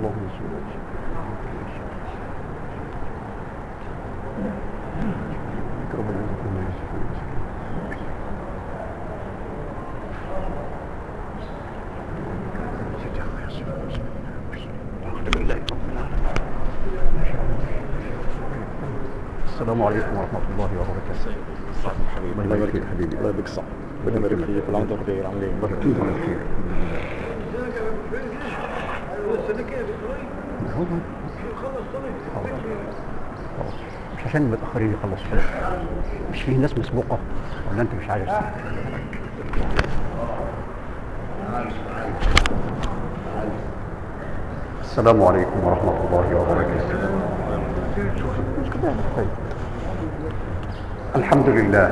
اللهم صل وسلم ربنا يرزقنا ما يصفون السلام عليكم ورحمة الله وبركاته الله يبارك فيك حبيبي الله يبارك صح ربنا يبارك فيك كل عام وانت بخير عامل ايه؟ الله يكرمك بخير هو خلاص. مش عشان متأخرين يخلصوا مش في ناس مسبوقة ولا انت مش عارف السلام عليكم ورحمة الله وبركاته طيب. الحمد لله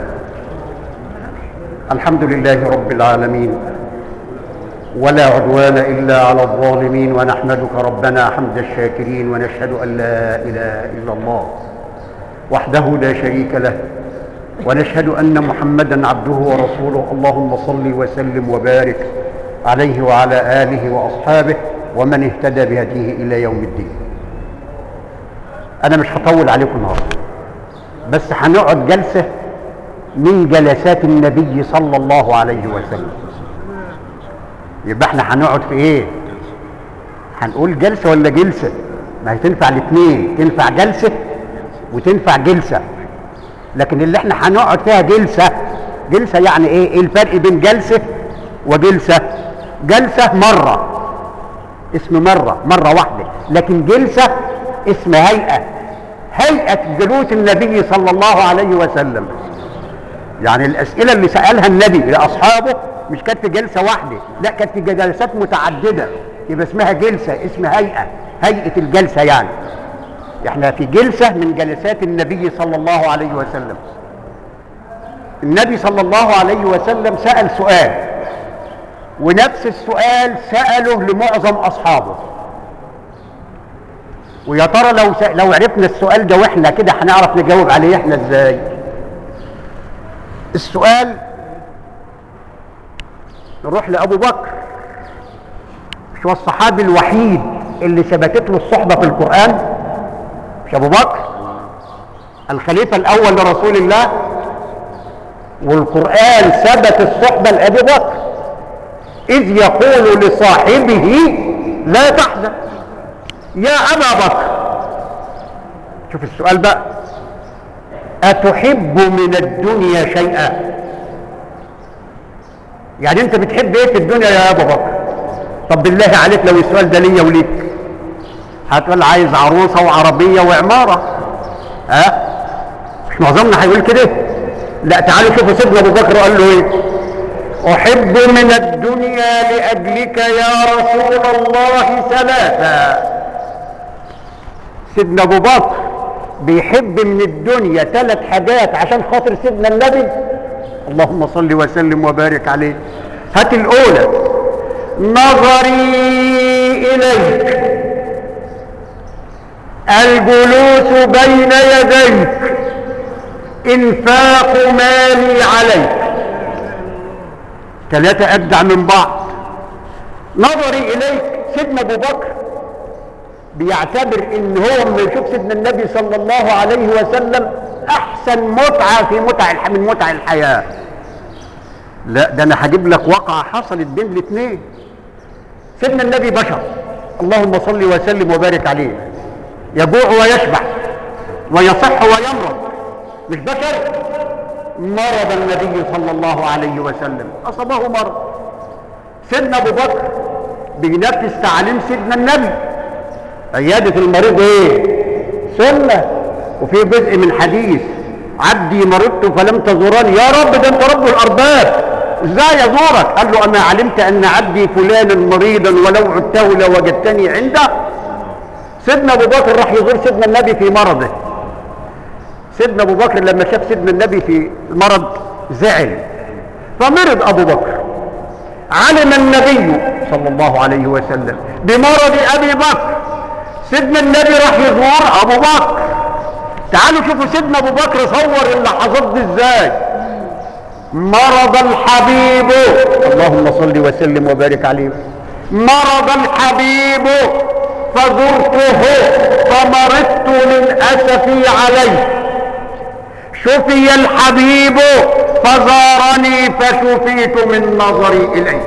الحمد لله رب العالمين ولا عدوان إلا على الظالمين ونحمدك ربنا حمد الشاكرين ونشهد أن لا إله إلا الله وحده لا شريك له ونشهد أن محمدا عبده ورسوله اللهم صل وسلم وبارك عليه وعلى آله وأصحابه ومن اهتدى بهديه إلى يوم الدين أنا مش هطول عليكم النهارده بس هنقعد جلسة من جلسات النبي صلى الله عليه وسلم يبقى احنا هنقعد في ايه هنقول جلسة ولا جلسة ما هي تنفع الاثنين تنفع جلسة وتنفع جلسة لكن اللي احنا هنقعد فيها جلسة جلسة يعني ايه ايه الفرق بين جلسة وجلسة جلسة مرة اسم مرة مرة واحدة لكن جلسة اسم هيئة هيئة جلوس النبي صلى الله عليه وسلم يعني الأسئلة اللي سألها النبي لأصحابه مش كانت في جلسة واحدة لا كانت في جلسات متعددة يبقى اسمها جلسة اسم هيئة هيئة الجلسة يعني احنا في جلسة من جلسات النبي صلى الله عليه وسلم النبي صلى الله عليه وسلم سأل سؤال ونفس السؤال سأله لمعظم أصحابه ويا ترى لو س... لو عرفنا السؤال ده واحنا كده هنعرف نجاوب عليه احنا ازاي السؤال نروح لابو بكر مش هو الصحابي الوحيد اللي ثبتت له الصحبه في القران مش ابو بكر الخليفه الاول لرسول الله والقران ثبت الصحبه لابي بكر اذ يقول لصاحبه لا تحزن يا ابا بكر شوف السؤال بقى اتحب من الدنيا شيئا يعني انت بتحب ايه في الدنيا يا ابا بكر طب بالله عليك لو السؤال ده ليا وليك هتقول عايز عروسه وعربيه وعماره ها مش معظمنا هيقول كده لا تعالوا شوفوا سيدنا ابو بكر قال له ايه احب من الدنيا لاجلك يا رسول الله ثلاثه سيدنا ابو بكر بيحب من الدنيا ثلاث حاجات عشان خاطر سيدنا النبي اللهم صل وسلم وبارك عليه هات الاولى نظري اليك الجلوس بين يديك انفاق مالي عليك ثلاثة أجدع من بعض نظري إليك سيدنا أبو بكر بيعتبر ان هو لما يشوف سيدنا النبي صلى الله عليه وسلم احسن متعه في متع الح... من متع الحياه لا ده انا هجيب لك واقعه حصلت بين الاثنين سيدنا النبي بشر اللهم صل وسلم وبارك عليه يجوع ويشبع ويصح ويمرض مش بشر مرض النبي صلى الله عليه وسلم اصابه مرض سيدنا ابو بكر بينفذ تعليم سيدنا النبي عيادة المريض ايه سنة وفي جزء من حديث عبدي مرضت فلم تزورني يا رب ده انت رب الارباب ازاي يزورك قال له اما علمت ان عبدي فلانا مريضا ولو عدته لوجدتني عنده سيدنا ابو بكر راح يزور سيدنا النبي في مرضه سيدنا ابو بكر لما شاف سيدنا النبي في المرض زعل فمرض ابو بكر علم النبي صلى الله عليه وسلم بمرض ابي بكر سيدنا النبي راح يزور ابو بكر تعالوا شوفوا سيدنا ابو بكر صور اللحظات دي ازاي مرض الحبيب اللهم صل وسلم وبارك عليه مرض الحبيب فزرته فمرضت من اسفي عليه شفي الحبيب فزارني فشفيت من نظري اليه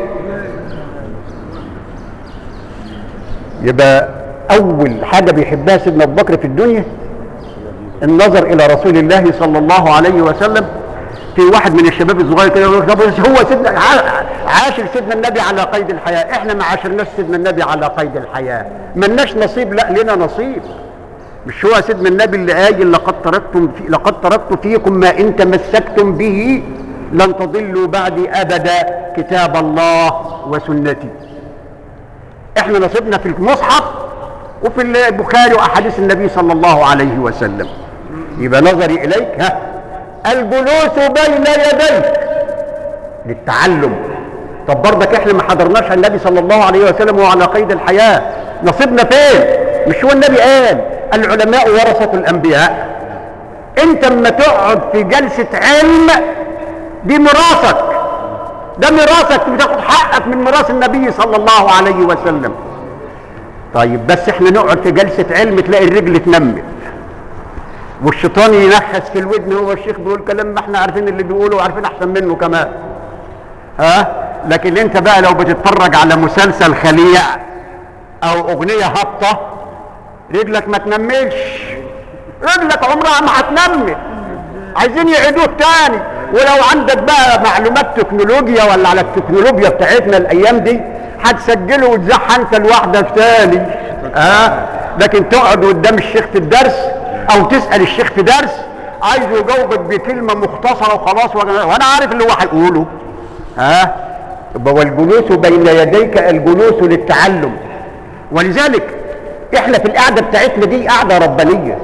يبقى اول حاجه بيحبها سيدنا ابو بكر في الدنيا النظر الى رسول الله صلى الله عليه وسلم في واحد من الشباب الصغير كده يقول طب هو سيدنا ع- عاشر سيدنا النبي على قيد الحياه احنا ما عاشرناش سيدنا النبي على قيد الحياه ملناش نصيب لا لنا نصيب مش هو سيدنا النبي اللي قايل لقد تركتم في لقد تركت فيكم ما ان تمسكتم به لن تضلوا بعدي ابدا كتاب الله وسنتي احنا نصيبنا في المصحف وفي البخاري واحاديث النبي صلى الله عليه وسلم يبقى نظري اليك ها الجلوس بين يديك للتعلم طب برضك احنا ما حضرناش النبي صلى الله عليه وسلم وهو على قيد الحياه نصيبنا فين مش هو النبي قال العلماء ورثه الانبياء انت اما تقعد في جلسه علم دي ميراثك ده ميراثك بتاخد حقك من ميراث النبي صلى الله عليه وسلم طيب بس احنا نقعد في جلسه علم تلاقي الرجل اتنمت والشيطان ينخس في الودن هو الشيخ بيقول كلام ما احنا عارفين اللي بيقوله وعارفين احسن منه كمان ها لكن انت بقى لو بتتفرج على مسلسل خليع او اغنيه هابطه رجلك ما تنملش رجلك عمرها ما هتنمل عايزين يعيدوه تاني ولو عندك بقى معلومات تكنولوجيا ولا على التكنولوجيا بتاعتنا الايام دي هتسجله وتزح انت لوحدك تاني ها أه؟ لكن تقعد قدام الشيخ في الدرس او تسال الشيخ في درس عايز يجاوبك بكلمه مختصره وخلاص وانا عارف اللي هو هيقوله ها أه؟ يبقى والجلوس بين يديك الجلوس للتعلم ولذلك احنا في القعده بتاعتنا دي قعده ربانيه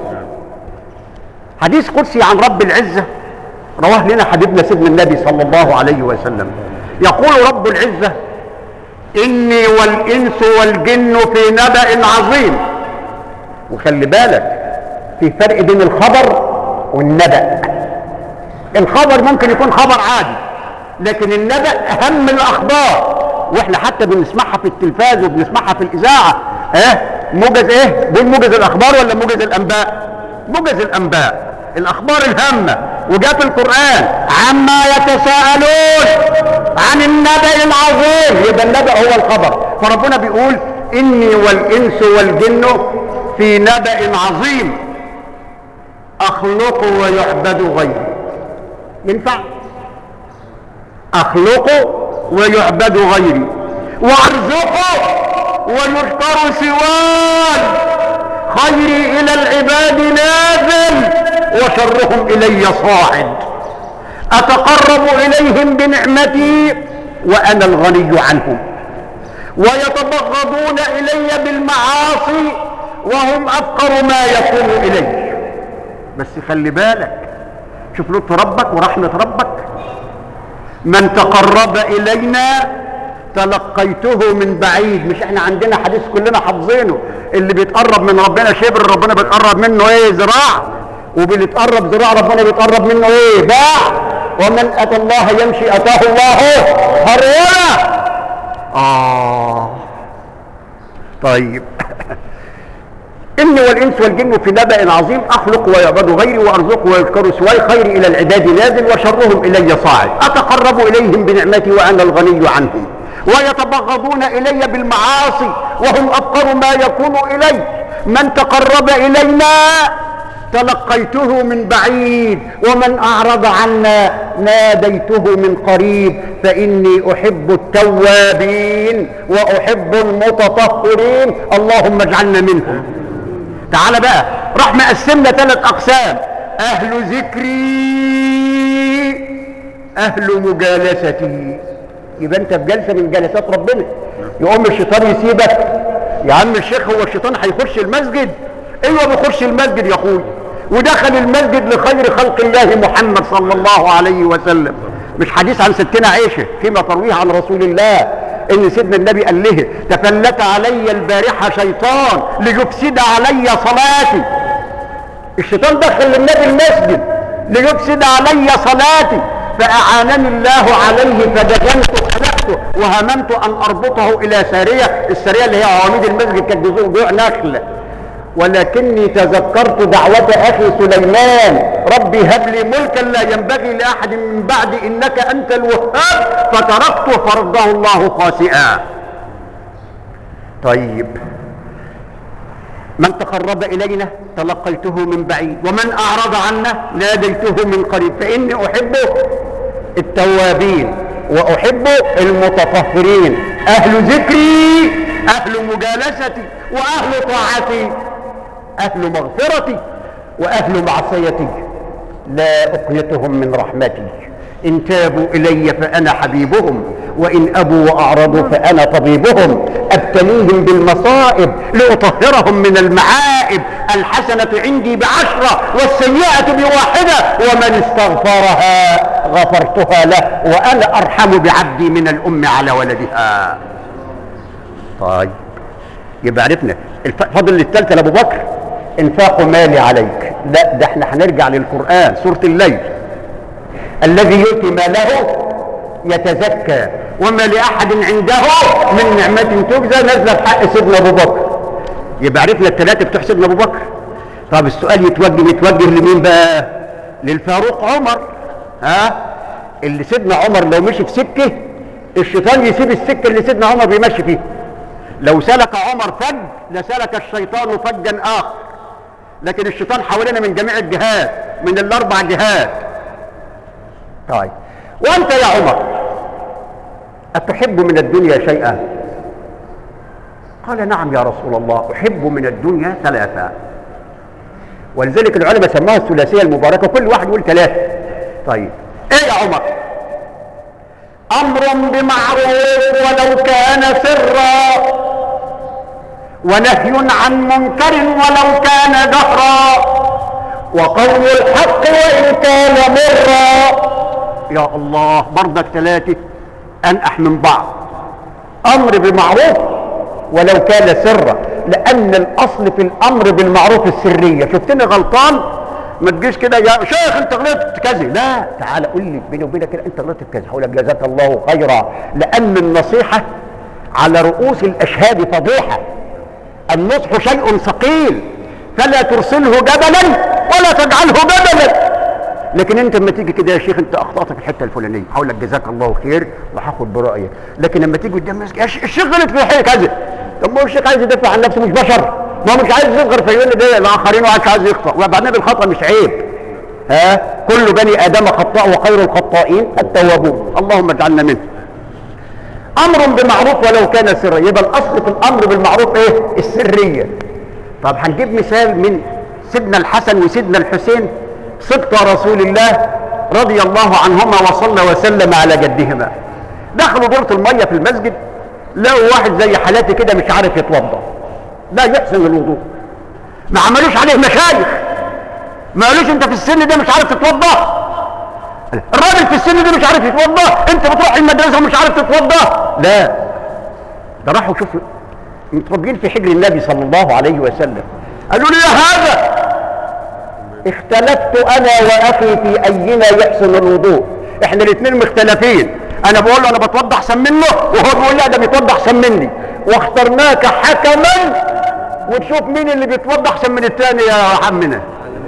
حديث قدسي عن رب العزه رواه لنا حبيبنا سيدنا النبي صلى الله عليه وسلم يقول رب العزه اني والانس والجن في نبأ عظيم وخلي بالك في فرق بين الخبر والنبأ الخبر ممكن يكون خبر عادي لكن النبأ اهم الاخبار واحنا حتى بنسمعها في التلفاز وبنسمعها في الاذاعه اه موجز ايه دول موجز الاخبار ولا موجز الانباء موجز الانباء الاخبار الهامه وجاء في القران عما يتساءلون عن النبأ العظيم يبقى النبأ هو الخبر فربنا بيقول اني والانس والجن في نبأ عظيم اخلق ويعبد غيري ينفع اخلق ويعبد غيري وارزق ويذكر سواي خيري الى العباد نازل وشرهم الي صاعد اتقرب اليهم بنعمتي وانا الغني عنهم ويتبغضون الي بالمعاصي وهم افقر ما يكون الي بس خلي بالك شوف لطف ربك ورحمه ربك من تقرب الينا تلقيته من بعيد مش احنا عندنا حديث كلنا حافظينه اللي بيتقرب من ربنا شبر ربنا بيتقرب منه ايه ذراع واللي بيتقرب ذراع ربنا بيتقرب منه ايه باع ومن اتى الله يمشي اتاه الله هرولا اه طيب إني والإنس والجن في نبأ عظيم أخلق ويعبد غيري وأرزق ويذكر سواي خيري إلى العباد نازل وشرهم إلي صاعد أتقرب إليهم بنعمتي وأنا الغني عنهم ويتبغضون إلي بالمعاصي وهم أفقر ما يكون إلي من تقرب إلينا تلقيته من بعيد ومن أعرض عنا ناديته من قريب فإني أحب التوابين وأحب المتطهرين اللهم اجعلنا منهم تعال بقى راح مقسمنا ثلاث أقسام أهل ذكري أهل مجالستي يبقى أنت في جلسة من جلسات ربنا يقوم الشيطان يسيبك يا عم الشيخ هو الشيطان هيخش المسجد ايوه بيخش المسجد يا اخوي ودخل المسجد لخير خلق الله محمد صلى الله عليه وسلم مش حديث عن ستنا عائشه فيما ترويه عن رسول الله ان سيدنا النبي قال له تفلت علي البارحه شيطان ليفسد علي صلاتي الشيطان دخل للنبي المسجد ليفسد علي صلاتي فأعانني الله عليه فدجنت خلقته وهممت أن أربطه إلى سارية السارية اللي هي عواميد المسجد كانت جذوع نخل ولكني تذكرت دعوة أخي سليمان ربي هب لي ملكا لا ينبغي لأحد من بعدي إنك أنت الوهاب فتركته فرده الله خاسئا طيب من تقرب إلينا تلقيته من بعيد ومن أعرض عنا ناديته من قريب فإني أحب التوابين وأحب المتطهرين أهل ذكري أهل مجالستي وأهل طاعتي أهل مغفرتي وأهل معصيتي لا أقيتهم من رحمتي إن تابوا إلي فأنا حبيبهم وإن أبوا وأعرضوا فأنا طبيبهم أبتليهم بالمصائب لأطهرهم من المعائب الحسنة عندي بعشرة والسيئة بواحدة ومن استغفرها غفرتها له وأنا أرحم بعبدي من الأم على ولدها طيب يبقى عرفنا الفضل الثالثة لأبو بكر انفاق مالي عليك لا ده احنا هنرجع للقرآن سورة الليل الذي يؤتي ماله يتزكى وما لأحد عنده من نعمة تجزى نزل في حق سيدنا أبو بكر يبقى عرفنا الثلاثة بتوع سيدنا أبو بكر طب السؤال يتوجه يتوجه لمين بقى؟ للفاروق عمر ها اللي سيدنا عمر لو مشي في سكة الشيطان يسيب السكة اللي سيدنا عمر بيمشي فيها لو سلك عمر فج لسلك الشيطان فجا آخر لكن الشيطان حوالينا من جميع الجهات من الأربع جهات طيب وأنت يا عمر أتحب من الدنيا شيئا قال نعم يا رسول الله أحب من الدنيا ثلاثة ولذلك العلماء سموها الثلاثية المباركة كل واحد يقول ثلاثة طيب ايه يا عمر امر بمعروف ولو كان سرا ونهي عن منكر ولو كان دهرا وقول الحق وان كان مرا يا الله برضك ثلاثة انقح من بعض امر بمعروف ولو كان سرا لان الاصل في الامر بالمعروف السريه شفتني غلطان ما تجيش كده يا شيخ انت غلطت كذا لا تعال قول لي بيني وبينك كده انت غلطت كذا هقول لك جزاك الله خيرا لان النصيحه على رؤوس الاشهاد فضيحه النصح شيء ثقيل فلا ترسله جبلا ولا تجعله بدلا لكن انت لما تيجي كده يا شيخ انت اخطات في الحته الفلانيه هقول لك جزاك الله خير وهاخد برايك لكن لما تيجي قدام الناس يا ش- الشيخ غلط في حاجه كذا طب ما هو الشيخ عايز يدافع عن نفسه مش بشر ما هو مش عايز يصغر فيقول لي ده الاخرين وعايز عايز يخطا وبعدين الخطا مش عيب ها كل بني ادم خطاء وخير الخطائين التوابون اللهم اجعلنا منه امر بمعروف ولو كان سرا يبقى الاصل في الامر بالمعروف ايه السريه طب هنجيب مثال من سيدنا الحسن وسيدنا الحسين صدق رسول الله رضي الله عنهما وصلى وسلم على جدهما دخلوا دورة المية في المسجد لقوا واحد زي حالاتي كده مش عارف يتوضا لا يحسن الوضوء ما عملوش عليه مشايخ ما قالوش انت في السن ده مش عارف تتوضا الراجل في السن ده مش عارف يتوضا انت بتروح المدرسه ومش عارف تتوضا لا ده راحوا شوفوا متربيين في حجر النبي صلى الله عليه وسلم قالوا لي يا هذا اختلفت انا واخي في اينا يحسن الوضوء احنا الاثنين مختلفين انا بقول له انا بتوضى احسن منه وهو بيقول لا ده بيتوضى احسن مني واخترناك حكما وتشوف مين اللي بيتوضى احسن من الثاني يا عمنا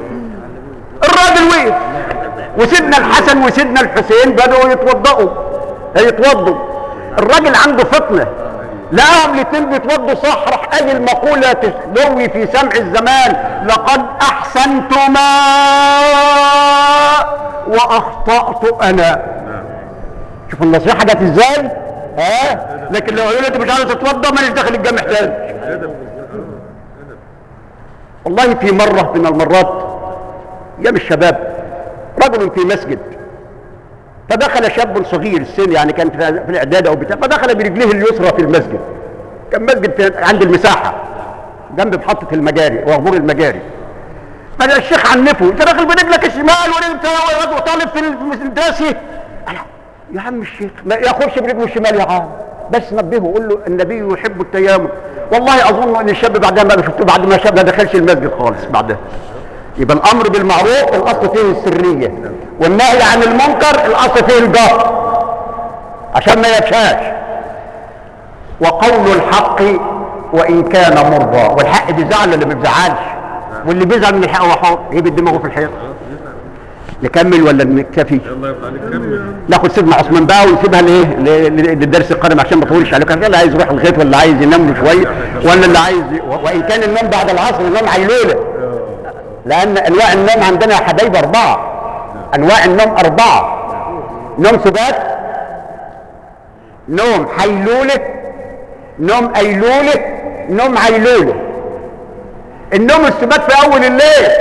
الراجل وقف وسيدنا الحسن وسيدنا الحسين بدأوا يتوضأوا يتوضوا الراجل عنده فطنة لقاهم الاثنين بيتوضوا صح راح قال المقولة تروي في سمع الزمان لقد أحسنتما وأخطأت أنا شوف النصيحة جت ازاي ها لكن لو قالوا لي انت مش عارف تتوضا ماليش داخل الجامع تاني والله في مرة من المرات ايام الشباب رجل في مسجد فدخل شاب صغير السن يعني كان في في الاعداد او بتاع فدخل برجليه اليسرى في المسجد كان مسجد في عند المساحه جنب محطه المجاري وعبور المجاري فالشيخ عنفه انت داخل برجلك الشمال وانت طالب في الدراسي قال يا عم الشيخ ما ياخدش برجله الشمال يا عم بس نبهه وقول له النبي يحب التيامن والله اظن ان الشاب بعدها ما شفته بعد ما شاب ما دخلش المسجد خالص بعدها يبقى الامر بالمعروف الاصل فيه السريه والنهي عن المنكر الاصل فيه الجهر عشان ما يفشاش وقول الحق وان كان مرضى والحق بيزعل ولا ما بيزعلش واللي بيزعل من الحق هو حر يجيب دماغه في الحيط نكمل ولا نكتفي الله يرضى عليك كمل ناخد سيدنا عثمان بقى ونسيبها لايه ل- ل- للدرس القادم عشان ما اطولش عليكم اللي عايز يروح الغيط ولا عايز ينام له شويه ولا اللي عايز ي- و- وان كان النوم بعد العصر النوم عيلوله لان انواع النوم عندنا يا حبايب اربعه انواع النوم اربعه نوم سبات نوم حيلوله نوم ايلوله نوم عيلوله النوم السبات في اول الليل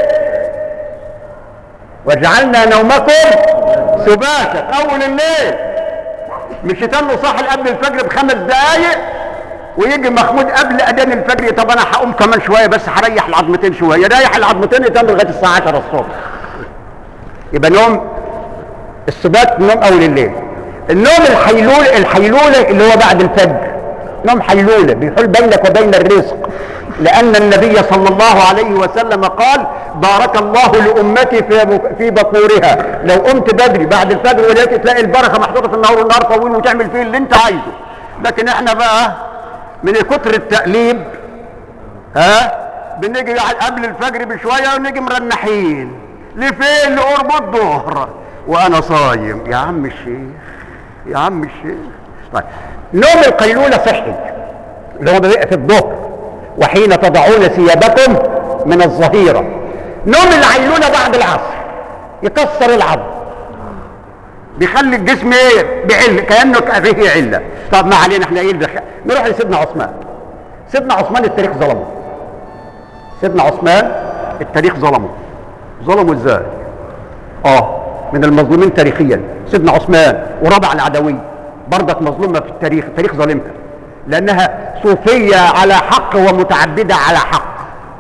وجعلنا نومكم سباتا اول الليل مش يتنوا صاحي قبل الفجر بخمس دقايق ويجي محمود قبل اذان الفجر طب انا هقوم كمان شويه بس هريح العظمتين شويه يريح العظمتين يتنوا لغايه الساعه 10 الصبح يبقى نوم السبات نوم اول الليل النوم الحيلول الحيلوله اللي هو بعد الفجر نوم حيلوله بيحول بينك وبين الرزق لان النبي صلى الله عليه وسلم قال بارك الله لامتي في بك- في بكورها لو قمت بدري بعد الفجر ولقيت تلاقي البركه محطوطه في النهار والنهار طويل وتعمل فيه اللي انت عايزه لكن احنا بقى من كتر التقليب ها بنيجي قبل الفجر بشويه ونيجي مرنحين لفين لقرب الظهر وانا صايم يا عم الشيخ يا عم الشيخ طيب نوم القيلوله صحي اللي هو بيبقى في الظهر وحين تضعون ثيابكم من الظهيره نوم العيلوله بعد العصر يكسر العظم بيخلي الجسم ايه بعل كانه فيه عله طب ما علينا احنا ايه اللي بخ- نروح لسيدنا عثمان سيدنا عثمان التاريخ ظلمه سيدنا عثمان التاريخ ظلمه ظلمه ازاي اه من المظلومين تاريخيا سيدنا عثمان ورابع العدوي برضك مظلومه في التاريخ التاريخ ظالمها لانها صوفيه على حق ومتعبده على حق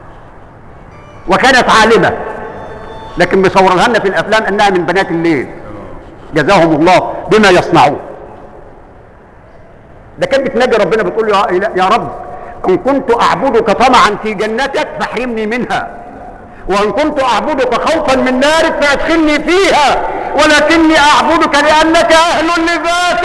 وكانت عالمه لكن مصورها لنا في الافلام انها من بنات الليل جزاهم الله بما يصنعون ده كانت بتنادي ربنا بتقول له يا إله- يا رب ان كنت اعبدك طمعا في جنتك فاحرمني منها وان كنت اعبدك خوفا من نارك فادخلني فيها ولكني اعبدك لانك اهل لذاك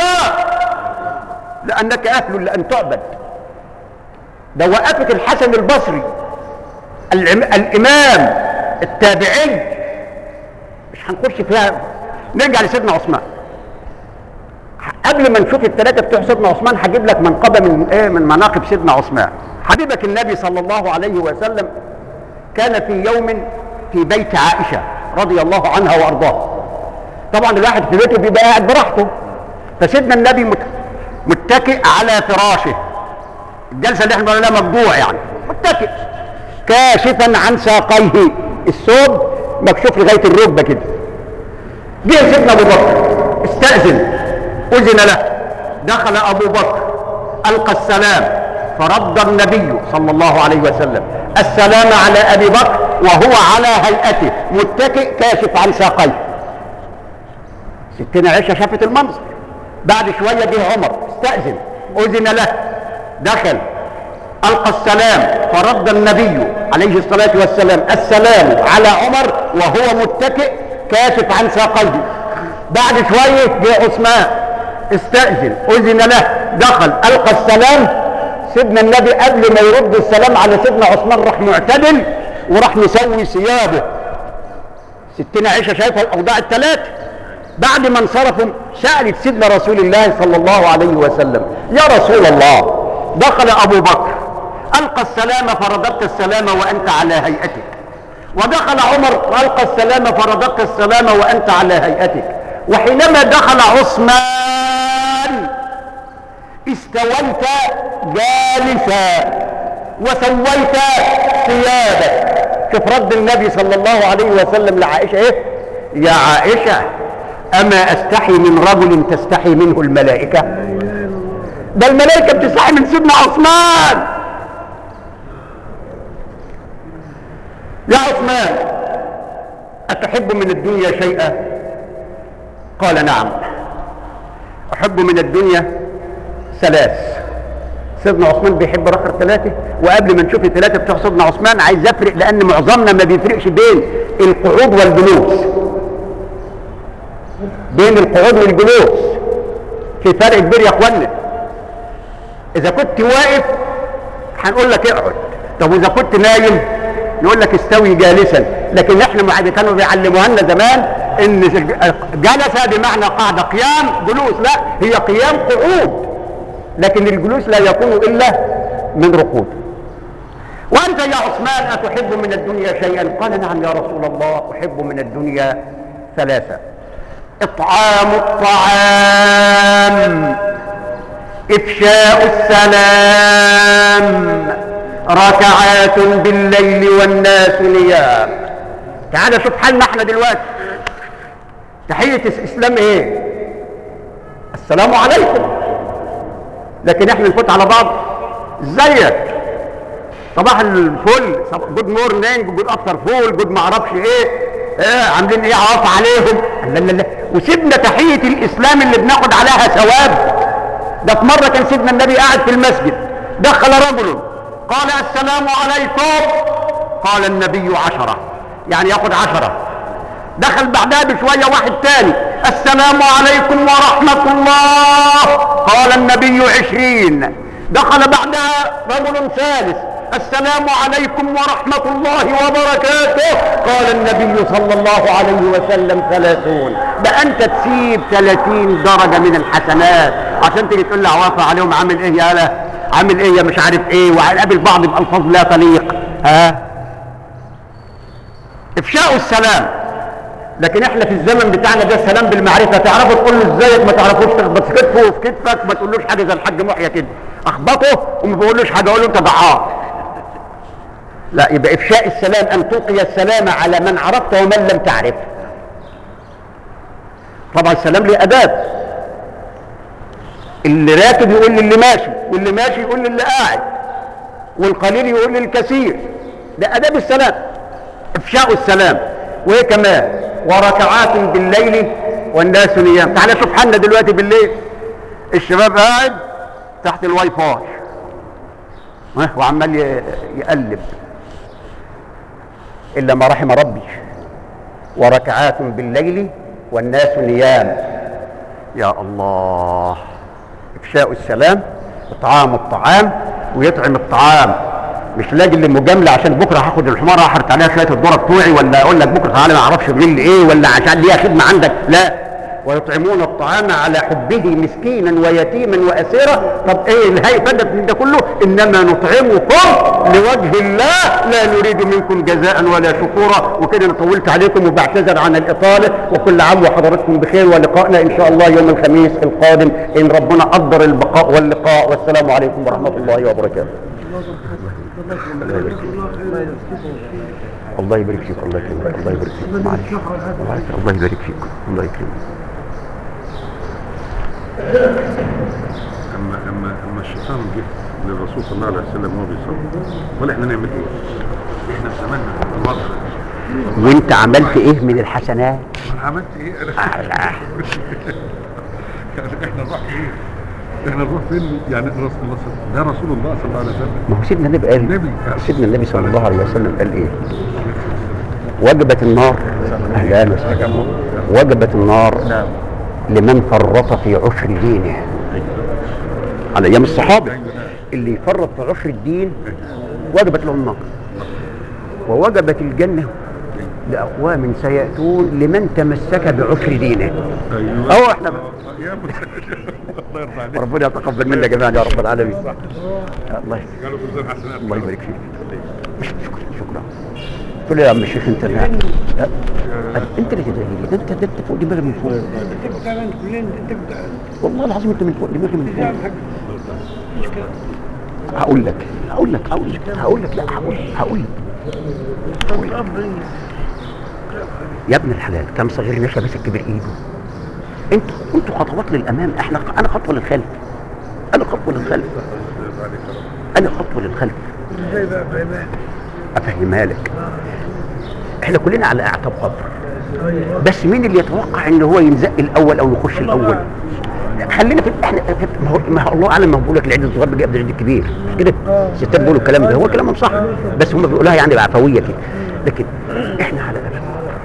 لانك اهل لان تعبد ده وقفت الحسن البصري العم- الامام التابعي مش هنخش فيها نرجع لسيدنا عثمان قبل ما نشوف الثلاثه بتوع سيدنا عثمان هجيب لك منقبه من ايه من مناقب سيدنا عثمان حبيبك النبي صلى الله عليه وسلم كان في يوم في بيت عائشه رضي الله عنها وارضاها طبعا الواحد في بيته بيبقى قاعد براحته فسيدنا النبي مت- متكئ على فراشه الجلسه اللي احنا بنقول عليها مبدوع يعني متكئ كاشفا عن ساقيه الثوب مكشوف لغايه الركبه كده جه سيدنا ابو بكر استاذن اذن له دخل ابو بكر القى السلام فرد النبي صلى الله عليه وسلم السلام على ابي بكر وهو على هيئته متكئ كاشف عن ساقيه ستنا عائشه شافت المنظر بعد شويه جه عمر استاذن اذن له دخل القى السلام فرد النبي عليه الصلاه والسلام السلام على عمر وهو متكئ كاشف عن ساقيه بعد شويه جه عثمان استاذن اذن له دخل القى السلام سيدنا النبي قبل ما يرد السلام على سيدنا عثمان راح معتدل وراح مسوي ثيابه ستنا عائشه شايفه الاوضاع الثلاثه بعد ما انصرفوا سالت سيدنا رسول الله صلى الله عليه وسلم يا رسول الله دخل ابو بكر القى السلام فرددت السلام وانت على هيئتك ودخل عمر والقى السلام فرددت السلام وانت على هيئتك وحينما دخل عثمان استويت جالسا وسويت ثيابك شوف رد النبي صلى الله عليه وسلم لعائشه ايه يا عائشه اما استحي من رجل تستحي منه الملائكه ده الملائكه بتستحي من سيدنا عثمان يا عثمان اتحب من الدنيا شيئا قال نعم احب من الدنيا ثلاث سيدنا عثمان بيحب رقم ثلاثة وقبل ما نشوف الثلاثة بتوع سيدنا عثمان عايز افرق لان معظمنا ما بيفرقش بين القعود والجلوس بين القعود والجلوس في فرق كبير يا اخوانا اذا كنت واقف هنقول لك اقعد طب واذا كنت نايم نقول لك استوي جالسا لكن احنا معاد كانوا بيعلموها لنا زمان ان جلس بمعنى قاعده قيام جلوس لا هي قيام قعود لكن الجلوس لا يكون الا من ركود وانت يا عثمان اتحب من الدنيا شيئا قال نعم يا رسول الله احب من الدنيا ثلاثه اطعام الطعام افشاء السلام ركعات بالليل والناس نيام تعال شوف حالنا احنا دلوقتي تحية الاسلام ايه السلام عليكم لكن احنا نفوت على بعض ازيك صباح الفل جود مورنينج جود افتر فول جود ما اعرفش ايه ايه عاملين ايه عواف عليهم لا لا لا وسيبنا تحية الاسلام اللي بناخد عليها ثواب ده في مرة كان سيدنا النبي قاعد في المسجد دخل رجل قال السلام عليكم قال النبي عشرة يعني ياخد عشرة دخل بعدها بشوية واحد تاني السلام عليكم ورحمة الله قال النبي عشرين دخل بعدها رجل ثالث السلام عليكم ورحمة الله وبركاته قال النبي صلى الله عليه وسلم ثلاثون ده انت تسيب ثلاثين درجة من الحسنات عشان تيجي تقول لي عوافة عليهم عامل ايه يا لا عامل ايه يا مش عارف ايه وهنقابل بعض بألفاظ لا تليق ها افشاء السلام لكن احنا في الزمن بتاعنا ده السلام بالمعرفه تعرفوا تقول له ازيك ما تعرفوش تخبط كتفه وفي كتفك ما تقولوش حاجه زي الحاج محيى كده اخبطه وما بقولوش حاجه اقول له انت دعار لا يبقى افشاء السلام ان تلقي السلام على من عرفت ومن لم تعرف طبعا السلام له اداب اللي راكب يقول للي ماشي واللي ماشي يقول للي قاعد والقليل يقول للكثير ده اداب السلام افشاء السلام وايه كمان وركعات بالليل والناس نيام تعالى شوف حالنا دلوقتي بالليل الشباب قاعد تحت الواي فاي ها، وعمال ي- يقلب الا ما رحم ربي وركعات بالليل والناس نيام يا الله افشاء السلام اطعام الطعام ويطعم الطعام مش لاجل للمجامله عشان بكره هاخد الحمار احرت عليها شويه الذره بتوعي ولا اقول لك بكره تعالى ما اعرفش بالليل ايه ولا عشان ليها خدمه عندك لا ويطعمون الطعام على حبه مسكينا ويتيما واسيرا طب ايه الهيفه من ده كله انما نطعمكم لوجه الله لا نريد منكم جزاء ولا شكورا وكده انا طولت عليكم وبعتذر عن الاطاله وكل عام وحضراتكم بخير ولقائنا ان شاء الله يوم الخميس القادم ان ربنا قدر البقاء واللقاء والسلام عليكم ورحمه الله وبركاته الله يبارك فيك الله يكرمك الله يبارك فيك معلش الله يبارك فيك الله يكرمك اما اما اما الشيطان جه للرسول صلى الله عليه وسلم وهو بيصلي ولا احنا نعمل ايه؟ احنا في زماننا في الوضع ده. وانت عملت ايه من الحسنات انا عملت ايه؟ انا أعلى. يعني احنا نروح فين؟ احنا نروح فين؟ يعني رسول الله صلى- ده رسول الله صلى الله عليه وسلم ما هو سيدنا النبي قال النبي. سيدنا النبي صلى الله عليه وسلم قال ايه وجبت النار اهلا وسهلا وجبت النار لمن فرط في عشر دينه على ايام الصحابه اللي يفرط في عشر الدين وجبت له النار ووجبت الجنه لاقوام سياتون لمن تمسك بعشر دينه ايوه اهو احنا بقى. يا الله يرضى عليك ربنا يتقبل منا جميعا يا رب العالمين الله قالوا في ميزان حسنات الله يبارك فيك شكرا شكرا قلت له يا عم الشيخ انت لا لا. انت اللي تدعي ده انت ده انت فوق دماغي من فوق والله العظيم انت من فوق دماغي من فوق هقول لك هقول لك هقول لك هقول لك لا هقول هقول لك هقول لك. يا ابن الحلال كم صغير نشا بس الكبير ايده انتوا انتوا خطوات للامام احنا انا خطوه للخلف انا خطوه للخلف انا خطوه للخلف افهمها لك احنا كلنا على اعتاب قبر بس مين اللي يتوقع ان هو ينزق الاول او يخش الاول خلينا في احنا في- ما هو ما هو الله اعلم ما هو بيقول لك العيد الصغير بيجي قبل العيد الكبير مش كده الستات بيقولوا الكلام ده هو كلامهم صح بس هم بيقولوها يعني بعفويه كده لكن احنا على قد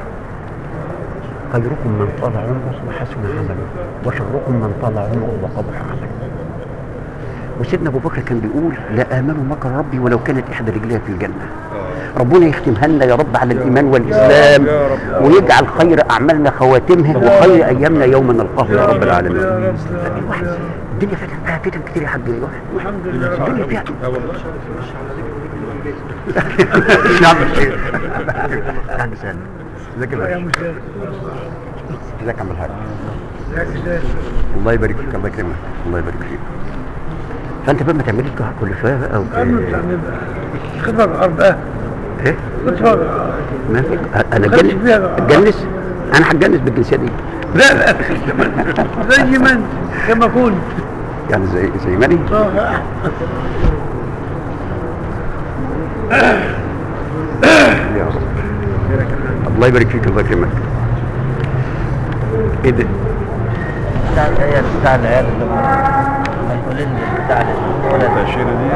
خيركم من طال عمره وحسن عمله وشركم من طال عمره وقبح عمله وسيدنا ابو بكر كان بيقول لا امنوا مكر ربي ولو كانت احدى رجليها في الجنه ربنا يختمها لنا يا رب على الايمان والاسلام ويجعل خير اعمالنا خواتمها وخير ايامنا يوم نلقاه يا رب العالمين الواحد الدنيا فيها فيها فتن كتير يا حاج الحمد لله الدنيا فيها نعم الشيخ يا عم سالم ازيك يا باشا ازيك يا عم الحاج الله يبارك فيك الله يكرمك الله يبارك فيك فانت بقى ما تعملش كده كل شويه بقى وت- خدمة الأرض اه ايه خدمة ما في انا خليك اتجنس فيها. اتجنس انا هتجنس بالجنسيه دي لا لا زي ما انت كما كنت يعني زي زي ماني آه. يا رب الله يبارك فيك الله يكرمك ايه ده بتاع العيال بتاع العيال اللي هم مسؤولين بتاع الولد التأشيرة دي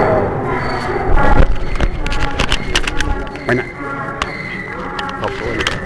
انا طب ثواني.